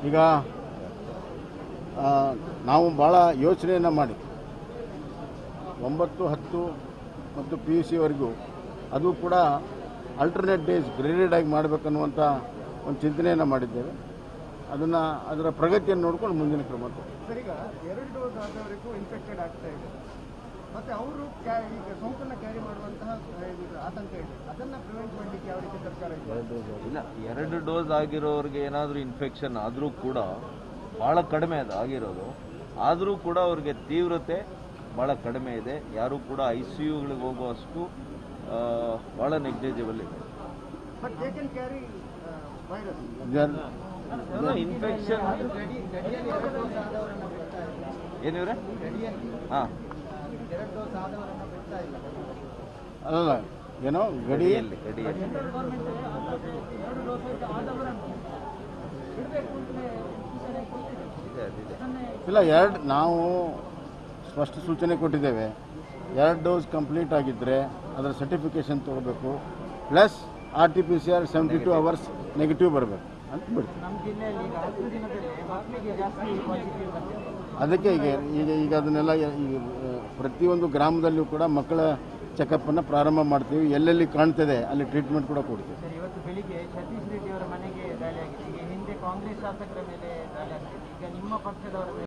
ಈಗ ಆ, ನಾವು ಭಾಳ ಯೋಚನೆಯನ್ನು ಮಾಡಿ ಒಂಬತ್ತು ಹತ್ತು ಮತ್ತು ಪಿ ಯು ಸಿವರೆಗೂ ಅದು ಕೂಡ ಅಲ್ಟರ್ನೇಟ್ ಡೇಸ್ ಗ್ರೇಡೆಡ್ ಆಗಿ ಮಾಡಬೇಕನ್ನುವಂಥ ಒಂದು ಚಿಂತನೆಯನ್ನು ಮಾಡಿದ್ದೇವೆ ಅದನ್ನು ಅದರ ಪ್ರಗತಿಯನ್ನು ನೋಡ್ಕೊಂಡು ಮುಂದಿನ ಕ್ರಮ ತಗೊಳ್ತೀವಿ. ಸರ್ ಈಗ ಎರಡು ಡೋಸ್ ಆದವರಿಗೂ ಇನ್ಫೆಕ್ಟೆಡ್ ಆಗ್ತಾ ಇದೆ ಮತ್ತೆ ಅವರು ಈಗ ಸೋಂಕನ್ನ ಕ್ಯಾರಿ ಮಾಡುವಂತಹ ಆ, ಇದು ಆತಂಕ ಇದೆ ಅದನ್ನ ಪ್ರಿವೆಂಟ್ ಮಾಡಲಿಕ್ಕೆ ಯಾವ ರೀತಿ ಸರ್ಕಾರ ಇದೆ ಇಲ್ಲ ಎರಡು ಡೋಸ್ ಆಗಿರೋರಿಗೆ ಏನಾದರೂ ಇನ್ಫೆಕ್ಷನ್ ಆದರೂ ಕೂಡ ಭಾಳ ಕಡಿಮೆ ಅದು ಆಗಿರೋದು ಆದರೂ ಕೂಡ ಅವ್ರಿಗೆ ತೀವ್ರತೆ ಭಾಳ ಕಡಿಮೆ ಇದೆ ಯಾರೂ ಕೂಡ ಐ ಸಿ ಯುಗಳಿಗೆ ಹೋಗುವಷ್ಟು ಆ, ಭಾಳ ನೆಗ್ಲಿಜಿಬಲ್ ಇದೆ but they can carry virus ಜನ್- ಇನ್ಫೆಕ್ಷನ್ ಏನಿವ್ರೆ ಹಾಂ ಎರಡು ಡೋಸ್ ಆದವರನ್ನ ಬಿಡ್ತಾ ಇಲ್ಲ ಅಲ್ಲಲ್ಲ ಏನೋ ಗಡಿ ಗಡಿಯಲ್ಲಿ ಗಡಿಯಲ್ಲಿ ಇದೆ ಅದಿದೆ ಇಲ್ಲ ಎರಡು ನಾವು ಸ್ಪಷ್ಟ ಸೂಚನೆ ಕೊಟ್ಟಿದ್ದೇವೆ ಎರಡು ಡೋಸ್ ಕಂಪ್ಲೀಟ್ ಆಗಿದ್ದರೆ ಅದರ ಸರ್ಟಿಫಿಕೇಷನ್ ತೊಗೋಬೇಕು plus R T P C R seventy two hours negative ಬರಬೇಕು ಅಂತ ಬಿಡ್ತೀವಿ ನಮ್ಮ ಜಿಲ್ಲೆಯಲ್ಲಿ ಈಗ ಹತ್ತು ದಿನದಲ್ಲಿ ಮಕ್ಕಳಿಗೆ ಜಾಸ್ತಿ ಪಾಸಿಟಿವ್ ಬಂದಿದೆ ಅದಕ್ಕೆ ಈಗ ಈಗ ಈಗ ಅದನ್ನೆಲ್ಲ ಈಗ ಆ, ಪ್ರತಿಯೊಂದು ಗ್ರಾಮದಲ್ಲೂ ಕೂಡ ಮಕ್ಕಳ ಚೆಕಪ್ಪನ್ನು ಪ್ರಾರಂಭ ಮಾಡ್ತೀವಿ ಎಲ್ಲೆಲ್ಲಿ ಕಾಣ್ತದೆ ಅಲ್ಲಿ ಟ್ರೀಟ್ಮೆಂಟ್ ಕೂಡ ಕೊಡ್ತೀವಿ ಸರ್ ಇವತ್ತು ಬೆಳಿಗ್ಗೆ ಸತೀಶ್ ರೆಡ್ಡಿ ಅವರ ಮನೆಗೆ ದಾಳಿ ಆಗಿದೆ ಈಗ ಹಿಂದೆ ಕಾಂಗ್ರೆಸ್ ಶಾಸಕರ ಮೇಲೆ ದಾಳಿ ಆಗ್ತಿದೆ ಈಗ ನಿಮ್ಮ ಪಕ್ಷದವರ ಮೇಲೆ